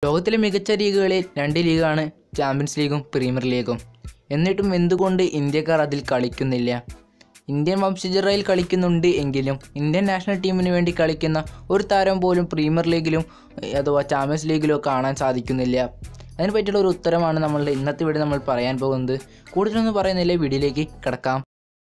ലോകത്തിലെ മികച്ച ലീഗുകളിൽ രണ്ട് ലീഗാണ് ചാമ്പ്യൻസ് ലീഗും പ്രീമിയർ ലീഗും എന്നിട്ടും എന്തുകൊണ്ട് ഇന്ത്യക്കാർ അതിൽ കളിക്കുന്നില്ല ഇന്ത്യൻ വംശജരായിൽ കളിക്കുന്നുണ്ട് എങ്കിലും ഇന്ത്യൻ നാഷണൽ ടീമിന് വേണ്ടി കളിക്കുന്ന ഒരു താരം പോലും പ്രീമിയർ ലീഗിലും ഏഹ്, അഥവാ ചാമ്പ്യൻസ് ലീഗിലോ കാണാൻ സാധിക്കുന്നില്ല അതിന് പറ്റിയുള്ള ഒരു ഉത്തരമാണ് നമ്മളുടെ ഇന്നത്തെ വീഡിയോ നമ്മൾ പറയാൻ പോകുന്നത് കൂടുതലൊന്നും പറയുന്നില്ല വീഡിയോയിലേക്ക് കിടക്കാം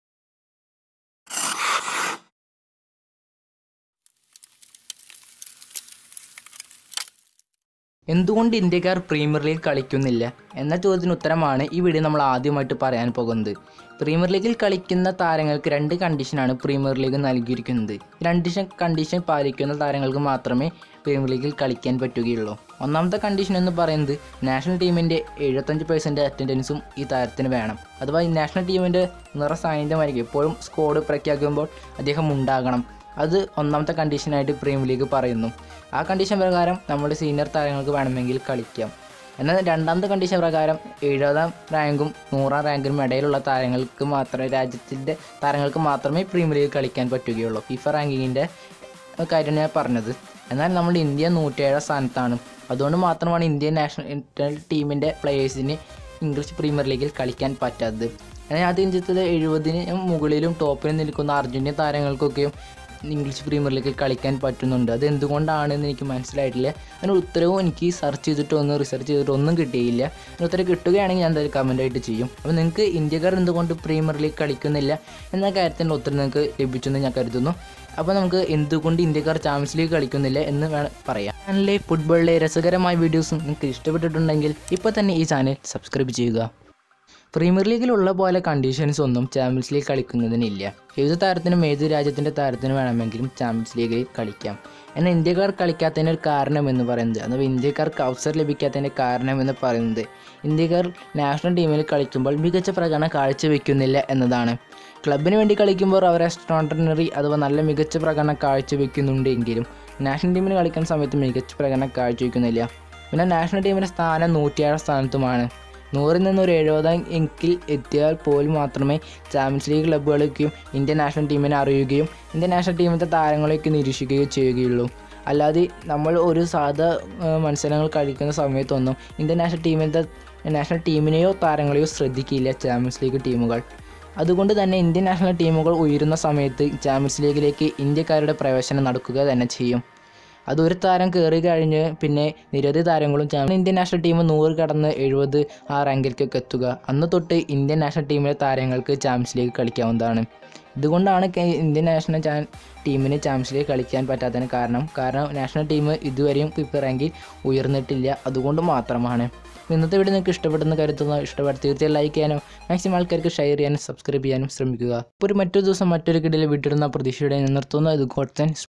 എന്തുകൊണ്ട് ഇന്ത്യക്കാർ പ്രീമിയർ ലീഗ് കളിക്കുന്നില്ല എന്ന ചോദ്യത്തിന് ഉത്തരമാണ് ഈ വീഡിയോ നമ്മൾ ആദ്യമായിട്ട് പറയാൻ പോകുന്നത് പ്രീമിയർ ലീഗിൽ കളിക്കുന്ന താരങ്ങൾക്ക് രണ്ട് കണ്ടീഷനാണ് പ്രീമിയർ ലീഗ് നൽകിയിരിക്കുന്നത് ഈ രണ്ട് കണ്ടീഷൻ പാലിക്കുന്ന താരങ്ങൾക്ക് മാത്രമേ പ്രീമിയർ ലീഗിൽ കളിക്കാൻ പറ്റുകയുള്ളൂ ഒന്നാമത്തെ കണ്ടീഷൻ എന്ന് പറയുന്നത് നാഷണൽ ടീമിൻ്റെ എഴുപത്തഞ്ച് പെർസെൻറ്റ് അറ്റൻഡൻസും ഈ താരത്തിന് വേണം അഥവാ ഈ നാഷണൽ ടീമിൻ്റെ നിറ സാന്നിധ്യമായിരിക്കും എപ്പോഴും സ്കോഡ് പ്രഖ്യാപിക്കുമ്പോൾ അദ്ദേഹം ഉണ്ടാകണം അത് ഒന്നാമത്തെ കണ്ടീഷനായിട്ട് പ്രീമിയർ ലീഗ് പറയുന്നു ആ കണ്ടീഷൻ പ്രകാരം നമ്മുടെ സീനിയർ താരങ്ങൾക്ക് വേണമെങ്കിൽ കളിക്കാം എന്നാൽ രണ്ടാമത്തെ കണ്ടീഷൻ പ്രകാരം എഴുപതാം റാങ്കും നൂറാം റാങ്കിനും ഇടയിലുള്ള താരങ്ങൾക്ക് മാത്രമേ രാജ്യത്തിൻ്റെ താരങ്ങൾക്ക് മാത്രമേ പ്രീമിയർ ലീഗ് കളിക്കാൻ പറ്റുകയുള്ളൂ ഫിഫ റാങ്കിങ്ങിൻ്റെ കാര്യമാണ് ഞാൻ പറഞ്ഞത് എന്നാൽ നമ്മുടെ ഇന്ത്യ നൂറ്റിയേഴാം സ്ഥാനത്താണ് അതുകൊണ്ട് മാത്രമാണ് ഇന്ത്യൻ നാഷണൽ ടീമിൻ്റെ പ്ലേയേഴ്സിന് ഇംഗ്ലീഷ് പ്രീമിയർ ലീഗിൽ കളിക്കാൻ പറ്റാത്തത് എന്നാൽ ആദ്യം ചിത്രത്തിൽ എഴുപതിന് മുകളിലും ടോപ്പിൽ നിൽക്കുന്ന അർജന്റീൻ താരങ്ങൾക്കൊക്കെയും ഇംഗ്ലീഷ് പ്രീമിയർ ലീഗിൽ കളിക്കാൻ പറ്റുന്നുണ്ട് അത് എന്തുകൊണ്ടാണെന്ന് എനിക്ക് മനസ്സിലായിട്ടില്ല അതിന് ഉത്തരവും എനിക്ക് സെർച്ച് ചെയ്തിട്ടോ ഒന്ന് റിസർച്ച് ചെയ്തിട്ടോ ഒന്നും കിട്ടിയില്ല അതിന് ഉത്തരം കിട്ടുകയാണെങ്കിൽ ഞാൻ എന്തായാലും കമൻ്റായിട്ട് ചെയ്യും അപ്പോൾ നിങ്ങൾക്ക് ഇന്ത്യക്കാർ എന്തുകൊണ്ട് പ്രീമിയർ ലീഗ് കളിക്കുന്നില്ല എന്ന കാര്യത്തിൻ്റെ ഉത്തരം നിങ്ങൾക്ക് ലഭിച്ചെന്ന് ഞാൻ കരുതുന്നു അപ്പോൾ നമുക്ക് എന്തുകൊണ്ട് ഇന്ത്യക്കാർ ചാമ്പ്യൻസ് ലീഗ് കളിക്കുന്നില്ല എന്ന് വേണം പറയാം ചാനലിലെ ഫുട്ബോളിലെ രസകരമായ വീഡിയോസും നിങ്ങൾക്ക് ഇഷ്ടപ്പെട്ടിട്ടുണ്ടെങ്കിൽ ഇപ്പോൾ തന്നെ ഈ ചാനൽ സബ്സ്ക്രൈബ് ചെയ്യുക പ്രീമിയർ ലീഗിലുള്ള പോലെ കണ്ടീഷൻസ് ഒന്നും ചാമ്പ്യൻസ് ലീഗ് കളിക്കുന്നതിനില്ല ഏത് താരത്തിനും ഏത് രാജ്യത്തിൻ്റെ താരത്തിനും വേണമെങ്കിലും ചാമ്പ്യൻസ് ലീഗിൽ കളിക്കാം എന്നാൽ ഇന്ത്യക്കാർ കളിക്കാത്തതിന് ഒരു കാരണം എന്ന് പറയുന്നത് അഥവാ ഇന്ത്യക്കാർക്ക് അവസരം ലഭിക്കാത്തതിൻ്റെ കാരണം എന്ന് പറയുന്നത് ഇന്ത്യക്കാർ നാഷണൽ ടീമിൽ കളിക്കുമ്പോൾ മികച്ച പ്രകടനം കാഴ്ചവെക്കുന്നില്ല എന്നതാണ് ക്ലബിന് വേണ്ടി കളിക്കുമ്പോൾ അവർ എക്സ്ട്രോണ്ടറിനറി അഥവാ നല്ല മികച്ച പ്രകടനം കാഴ്ചവെക്കുന്നുണ്ടെങ്കിലും നാഷണൽ ടീമിന് കളിക്കുന്ന സമയത്ത് മികച്ച പ്രകടനം കാഴ്ചവെക്കുന്നില്ല പിന്നെ നാഷണൽ ടീമിൻ്റെ സ്ഥാനം നൂറ്റിയേഴാം സ്ഥാനത്തുമാണ് നൂറിൽ നിന്ന് ഒരു എഴുപതാം എങ്കിൽ എത്തിയാൽ പോലും മാത്രമേ ചാമ്പ്യൻസ് ലീഗ് ക്ലബ്ബുകളൊക്കെയും ഇന്ത്യൻ നാഷണൽ ടീമിനെ അറിയുകയും ഇന്ത്യൻ നാഷണൽ ടീമിൻ്റെ താരങ്ങളെയൊക്കെ നിരീക്ഷിക്കുകയും ചെയ്യുകയുള്ളൂ അല്ലാതെ നമ്മൾ ഒരു സാധാ ആ, മത്സരങ്ങൾ കളിക്കുന്ന സമയത്തൊന്നും ഇന്ത്യൻ നാഷണൽ ടീമിൻ്റെ നാഷണൽ ടീമിനെയോ താരങ്ങളെയോ ശ്രദ്ധിക്കില്ല ചാമ്പ്യൻസ് ലീഗ് ടീമുകൾ അതുകൊണ്ട് തന്നെ ഇന്ത്യൻ നാഷണൽ ടീമുകൾ ഉയരുന്ന സമയത്ത് ചാമ്പ്യൻസ് ലീഗിലേക്ക് ഇന്ത്യക്കാരുടെ പ്രവേശനം നടക്കുക തന്നെ ചെയ്യും അത് ഒരു താരം കയറി കഴിഞ്ഞ് പിന്നെ നിരവധി താരങ്ങളും ചാമ്പ്യൻ ഇന്ത്യൻ നാഷണൽ ടീം നൂറ് കടന്ന് എഴുപത് ആ റാങ്കിലേക്കൊക്കെ എത്തുക അന്ന് തൊട്ട് ഇന്ത്യൻ നാഷണൽ ടീമിലെ താരങ്ങൾക്ക് ചാമ്പ്യൻസ് ലീഗ് കളിക്കാവുന്നതാണ് ഇതുകൊണ്ടാണ് കെ- ഇന്ത്യൻ നാഷണൽ ചാ ടീമിന് ചാമ്പ്യൻസ് ലീഗ് കളിക്കാൻ പറ്റാത്തതിന് കാരണം കാരണം നാഷണൽ ടീം ഇതുവരെയും ഫിഫ റാങ്കിൽ ഉയർന്നിട്ടില്ല അതുകൊണ്ട് മാത്രമാണ് ഇന്നത്തെ വീഡിയോ നിങ്ങൾക്ക് ഇഷ്ടപ്പെടുന്ന കരുത്തുന്ന ഇഷ്ടപ്പെട്ട തീർച്ചയായും ലൈക്ക് ചെയ്യാനും മാക്സിമം ആൾക്കാർക്ക് ഷെയർ ചെയ്യാനും സബ്സ്ക്രൈബ് ചെയ്യാനും ശ്രമിക്കുക ഇപ്പോൾ ഒരു മറ്റൊരു ദിവസം മറ്റൊരു കിടിയിൽ വിട്ടിരുന്ന പ്രതീക്ഷയുടെ നിർത്തുന്ന ഇത് ഗോഡ്സൻ